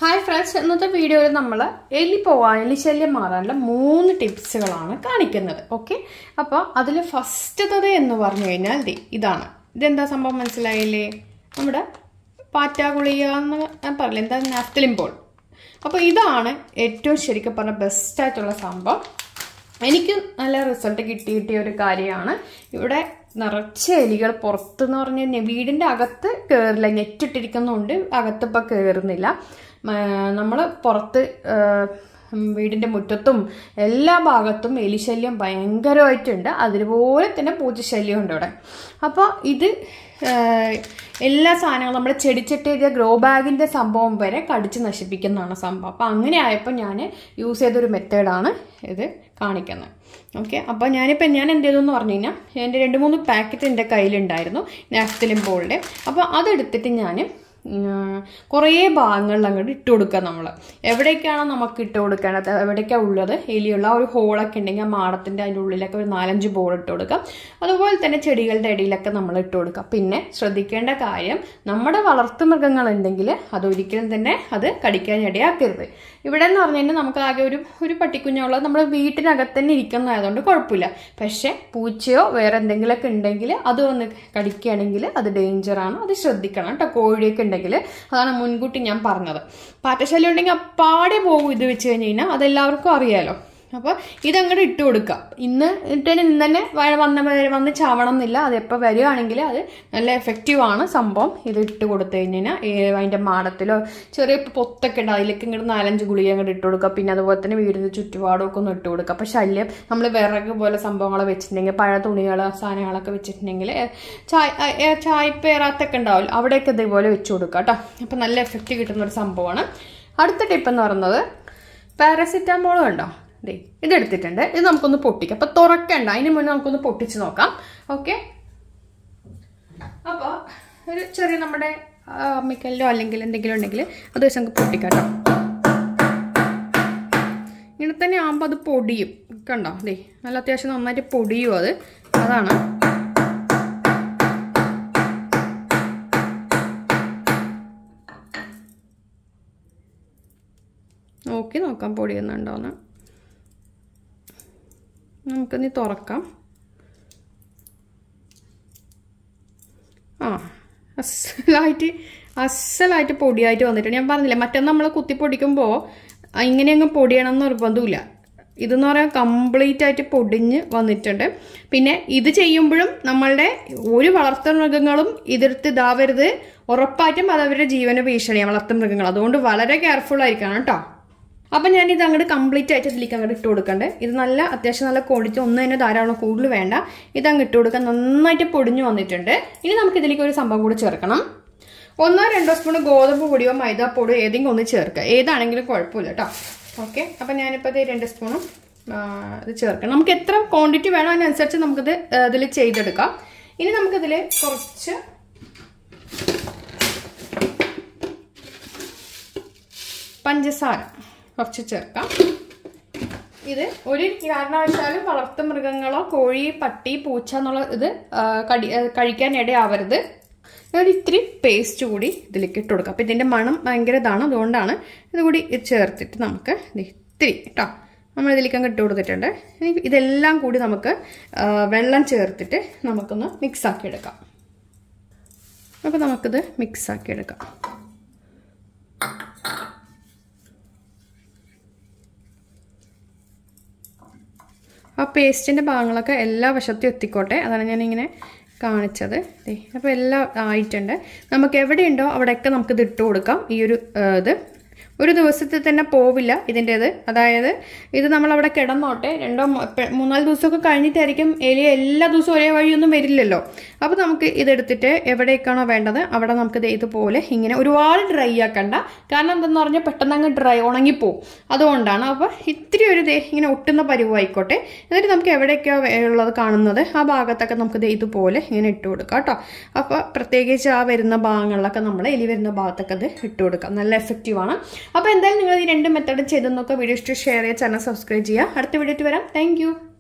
hi friends ഇന്നത്തെ വീഡിയോയിൽ നമ്മൾ എലി പോവാൻ എലി ശല്യം മാറാനുള്ള മൂന്ന് ടിപ്സുകളാണ് കാണിക്കുന്നത് ഓക്കെ അപ്പോൾ അതിൽ ഫസ്റ്റത്തത് എന്ന് പറഞ്ഞു കഴിഞ്ഞാൽ ദേ ഇതാണ് ഇതെന്താ സംഭവം മനസ്സിലായില്ലേ നമ്മുടെ പാറ്റാഗുളിക എന്ന് ഞാൻ പറയില്ല എന്താ നാഫ്തലിംബോൾ അപ്പോൾ ഇതാണ് ഏറ്റവും ശരിക്കും പറഞ്ഞ ബെസ്റ്റായിട്ടുള്ള സംഭവം എനിക്ക് നല്ല റിസൾട്ട് കിട്ടി കിട്ടിയ ഒരു കാര്യമാണ് ഇവിടെ നിറച്ച് എലികൾ പുറത്തെന്ന് പറഞ്ഞു കഴിഞ്ഞാൽ വീടിൻ്റെ അകത്ത് കയറില്ല നെറ്റിട്ടിരിക്കുന്നതുകൊണ്ട് അകത്ത് ഇപ്പം കയറുന്നില്ല നമ്മൾ പുറത്ത് ആ, ഉം, വീടിൻ്റെ മുറ്റത്തും എല്ലാ ഭാഗത്തും എലിശല്യം ഭയങ്കരമായിട്ടുണ്ട് അതുപോലെ തന്നെ പൂച്ചശല്യം ഉണ്ട് ഇവിടെ അപ്പോൾ ഇത് ആ, എല്ലാ സാധനങ്ങളും നമ്മുടെ ചെടിച്ചട്ടിയുടെ ഗ്രോ ബാഗിൻ്റെ സംഭവം വരെ കടിച്ച് നശിപ്പിക്കുന്നതാണ് സംഭവം അപ്പോൾ അങ്ങനെ ആയപ്പോൾ ഞാൻ യൂസ് ചെയ്തൊരു മെത്തേഡാണ് ഇത് കാണിക്കുന്നത് ഓക്കെ അപ്പോൾ ഞാനിപ്പോൾ ഞാൻ എന്ത് ചെയ്തു എന്ന് പറഞ്ഞു കഴിഞ്ഞാൽ എൻ്റെ രണ്ട് മൂന്ന് പാക്കറ്റ് എൻ്റെ കയ്യിലുണ്ടായിരുന്നു നാഫ്തലിൻ ബോളിൻ്റെ അപ്പോൾ അതെടുത്തിട്ട് ഞാൻ കുറേ ഭാഗങ്ങളിൽ അങ്ങോട്ട് ഇട്ട് കൊടുക്കുക നമ്മൾ എവിടേക്കാണോ നമുക്ക് ഇട്ട് കൊടുക്കേണ്ടത് എവിടേക്കാണ് ഉള്ളത് എലിയുള്ള ആ ഒരു ഹോളൊക്കെ ഉണ്ടെങ്കിൽ ആ മാടത്തിൻ്റെ അതിൻ്റെ ഉള്ളിലൊക്കെ ഒരു നാലഞ്ച് ബോൾ ഇട്ട് കൊടുക്കുക അതുപോലെ തന്നെ ചെടികളുടെ ഇടയിലൊക്കെ നമ്മൾ ഇട്ട് കൊടുക്കുക പിന്നെ ശ്രദ്ധിക്കേണ്ട കാര്യം നമ്മുടെ വളർത്തു മൃഗങ്ങളുണ്ടെങ്കിൽ അതൊരിക്കലും തന്നെ അത് കടിക്കാൻ ഇടയാക്കരുത് ഇവിടെ എന്ന് പറഞ്ഞു കഴിഞ്ഞാൽ നമുക്ക് ആകെ ഒരു ഒരു പട്ടിക്കുഞ്ഞുള്ളത് നമ്മുടെ വീട്ടിനകത്ത് തന്നെ ഇരിക്കുന്നതായതുകൊണ്ട് കുഴപ്പമില്ല പക്ഷേ പൂച്ചയോ വേറെ എന്തെങ്കിലുമൊക്കെ ഉണ്ടെങ്കിൽ അത് വന്ന് കടിക്കുകയാണെങ്കിൽ അത് ഡേഞ്ചറാണ് അത് ശ്രദ്ധിക്കണം കേട്ടോ കോഴിയൊക്കെ ഉണ്ടെങ്കിൽ അതാണ് മുൻകൂട്ടി ഞാൻ പറഞ്ഞത് പാറ്റശല്യം ഉണ്ടെങ്കിൽ അപ്പാടെ പോകും ഇത് വെച്ച് കഴിഞ്ഞ് കഴിഞ്ഞാൽ അതെല്ലാവർക്കും അറിയാലോ അപ്പോൾ ഇതങ്ങോട്ട് ഇട്ട് കൊടുക്കുക ഇന്ന് ഇട്ടതിന് ഇന്ന് തന്നെ വ- വന്ന വന്ന് ചാവണം എന്നില്ല അത് എപ്പോൾ വരികയാണെങ്കിൽ അത് നല്ല എഫക്റ്റീവ് ആണ് സംഭവം ഇത് ഇട്ട് കൊടുത്തു കഴിഞ്ഞാൽ അതിൻ്റെ മാടത്തിലോ ചെറിയ പൊത്തൊക്കെ ഉണ്ട് അതിലേക്ക് ഇങ്ങോട്ട് നാലഞ്ച് ഗുളിക അങ്ങോട്ട് ഇട്ട് കൊടുക്കുക പിന്നെ അതുപോലെ തന്നെ വീടിൻ്റെ ചുറ്റുപാടൊക്കെ ഒന്ന് ഇട്ട് കൊടുക്കുക അപ്പോൾ ശല്യം നമ്മൾ വിറക് പോലെ സംഭവങ്ങൾ വെച്ചിട്ടുണ്ടെങ്കിൽ പഴയ തുണികൾ സാധനങ്ങളൊക്കെ വെച്ചിട്ടുണ്ടെങ്കിൽ ചായ ഏ, ചായപ്പേറാത്തൊക്കെ ഉണ്ടാവില്ല അവിടെയൊക്കെ ഇതേപോലെ വെച്ച് കൊടുക്കുക കേട്ടോ അപ്പോൾ നല്ല എഫക്റ്റ് കിട്ടുന്ന ഒരു സംഭവമാണ് അടുത്ത ടിപ്പ് എന്ന് പറയുന്നത് പാരസിറ്റാമോൾ കണ്ടോ ദേ ഇതെടുത്തിട്ടുണ്ട് ഇത് നമുക്കൊന്ന് പൊട്ടിക്കാം അപ്പൊ തുറക്കണ്ട അതിന് മുന്നേ നമുക്കൊന്ന് പൊട്ടിച്ച് നോക്കാം ഓക്കെ അപ്പോൾ ഒരു ചെറിയ നമ്മുടെ ആ, അമ്മിക്കല്ലോ അല്ലെങ്കിൽ എന്തെങ്കിലും ഉണ്ടെങ്കിൽ അത് വെച്ച് നമുക്ക് പൊട്ടിക്കാം കേട്ടോ ഇങ്ങനെ തന്നെ ആകുമ്പോൾ അത് പൊടിയും കണ്ടോ ദേ നല്ല അത്യാവശ്യം നന്നായിട്ട് പൊടിയും അത് അതാണ് നോക്കി നോക്കാം പൊടിയുന്നുണ്ടോന്ന് നമുക്കിനി തുറക്കാം ആ അസലായിട്ട് അസലായിട്ട് പൊടിയായിട്ട് വന്നിട്ടുണ്ട് ഞാൻ പറഞ്ഞില്ലേ മറ്റൊന്ന് നമ്മൾ കുത്തി പൊടിക്കുമ്പോൾ ഇങ്ങനെ അങ്ങ് പൊടിയണം എന്ന് നിർബന്ധമില്ല ഇതെന്ന് പറയാൻ കംപ്ലീറ്റ് ആയിട്ട് പൊടിഞ്ഞ് വന്നിട്ടുണ്ട് പിന്നെ ഇത് ചെയ്യുമ്പോഴും നമ്മളുടെ ഒരു വളർത്തു മൃഗങ്ങളും ഇതിർത്ത് ഇതാവരുത് ഉറപ്പായിട്ടും അത് അവരുടെ ജീവന ഭീഷണിയാണ് വളർത്തു മൃഗങ്ങൾ അതുകൊണ്ട് വളരെ കെയർഫുൾ ആയിരിക്കണം കേട്ടോ അപ്പം ഞാൻ ഇത് അങ്ങോട്ട് കംപ്ലീറ്റ് ആയിട്ട് ഇതിലേക്ക് അങ്ങോട്ട് ഇട്ട് കൊടുക്കണ്ടേ ഇത് നല്ല അത്യാവശ്യം നല്ല കൊടിച്ച് ഒന്ന് തന്നെ ധാരാളം കൂടുതൽ വേണ്ട ഇത് അങ്ങ് ഇട്ട് കൊടുക്കാൻ നന്നായിട്ട് പൊടിഞ്ഞു വന്നിട്ടുണ്ട് ഇനി നമുക്ക് ഇതിലേക്ക് ഒരു സംഭവം കൂടി ചേർക്കണം ഒന്നോ രണ്ടോ സ്പൂൺ ഗോതമ്പ് പൊടിയോ മൈദാപ്പൊടിയോ ഏതെങ്കിലും ഒന്ന് ചേർക്കുക ഏതാണെങ്കിലും കുഴപ്പമില്ല കേട്ടോ ഓക്കെ അപ്പം ഞാനിപ്പോൾ ഇത് രണ്ട് സ്പൂണും ആ, ഇത് ചേർക്കണം നമുക്ക് എത്ര ക്വാണ്ടിറ്റി വേണോ അതിനനുസരിച്ച് നമുക്കിത് ഇതിൽ ചെയ്തെടുക്കാം ഇനി നമുക്കിതിൽ കുറച്ച് പഞ്ചസാര കുറച്ച് ചേർക്കാം ഇത് ഒരു കാരണവശാലും വളർത്തു മൃഗങ്ങളോ കോഴി പട്ടി പൂച്ച എന്നുള്ള ഇത് ആ, കടി ആ, കഴിക്കാൻ ഇടയാവരുത് ഒരു ഇത്തിരി പേസ്റ്റ് കൂടി ഇതിലേക്ക് ഇട്ട് കൊടുക്കാം അപ്പം ഇതിൻ്റെ മണം ഭയങ്കര ഇതാണ് അതുകൊണ്ടാണ് ഇത് കൂടി ഇത് ചേർത്തിട്ട് നമുക്ക് ഇത് ഇത്തിരി കേട്ടോ നമ്മൾ ഇതിലേക്ക് അങ്ങ് ഇട്ട് കൊടുത്തിട്ടുണ്ട് ഇനി ഇതെല്ലാം കൂടി നമുക്ക് ആ, വെള്ളം ചേർത്തിട്ട് നമുക്കൊന്ന് മിക്സ് ആക്കി എടുക്കാം അപ്പോൾ നമുക്കിത് മിക്സ് ആക്കി എടുക്കാം ആ പേസ്റ്റിൻ്റെ ഭാഗങ്ങളൊക്കെ എല്ലാ വശത്തും എത്തിക്കോട്ടെ അതാണ് ഞാനിങ്ങനെ കാണിച്ചത് ദേ അപ്പോൾ എല്ലാം ആയിട്ടുണ്ട് നമുക്ക് എവിടെയുണ്ടോ അവിടെയൊക്കെ നമുക്കിത് ഇട്ട് കൊടുക്കാം ഈ ഒരു ആ, ഇത് ഒരു ദിവസത്തിൽ തന്നെ പോവില്ല ഇതിൻ്റേത് അതായത് ഇത് നമ്മളവിടെ കിടന്നോട്ടെ രണ്ടോ മൂ- പെ- മൂന്നാല് ദിവസമൊക്കെ കഴിഞ്ഞിട്ടായിരിക്കും എലി എല്ലാ ദിവസവും ഒരേ വഴിയൊന്നും വരില്ലല്ലോ അപ്പോൾ നമുക്ക് ഇതെടുത്തിട്ട് എവിടേക്കാണോ വേണ്ടത് അവിടെ നമുക്ക് ദേ ഇതുപോലെ ഇങ്ങനെ ഒരുപാട് ഡ്രൈ ആക്കണ്ട കാരണം എന്തെന്ന് പറഞ്ഞാൽ പെട്ടെന്ന് അങ്ങ് ഡ്രൈ ഉണങ്ങിപ്പോവും അതുകൊണ്ടാണ് അപ്പോൾ ഇത്തിരി ഒരു ദേ ഇങ്ങനെ ഒട്ടുന്ന പരുവായിക്കോട്ടെ എന്നിട്ട് നമുക്ക് എവിടെയൊക്കെയോ ഉള്ളത് കാണുന്നത് ആ ഭാഗത്തൊക്കെ നമുക്ക് ദേ ഇതുപോലെ ഇങ്ങനെ ഇട്ട് കൊടുക്കാം കേട്ടോ അപ്പോൾ പ്രത്യേകിച്ച് ആ വരുന്ന ഭാഗങ്ങളിലൊക്കെ നമ്മൾ എലി വരുന്ന ഭാഗത്തൊക്കെ അത് ഇട്ട് കൊടുക്കാം നല്ല എഫക്റ്റീവാണ് അപ്പോൾ എന്തായാലും നിങ്ങൾ ഈ രണ്ട് മെത്തേഡും ചെയ്ത് നോക്കുക വീഡിയോ ഇഷ്ടം ഷെയർ ചെയ്യുക ചാനൽ സബ്സ്ക്രൈബ് ചെയ്യുക അടുത്ത വീഡിയോ വരാം താങ്ക്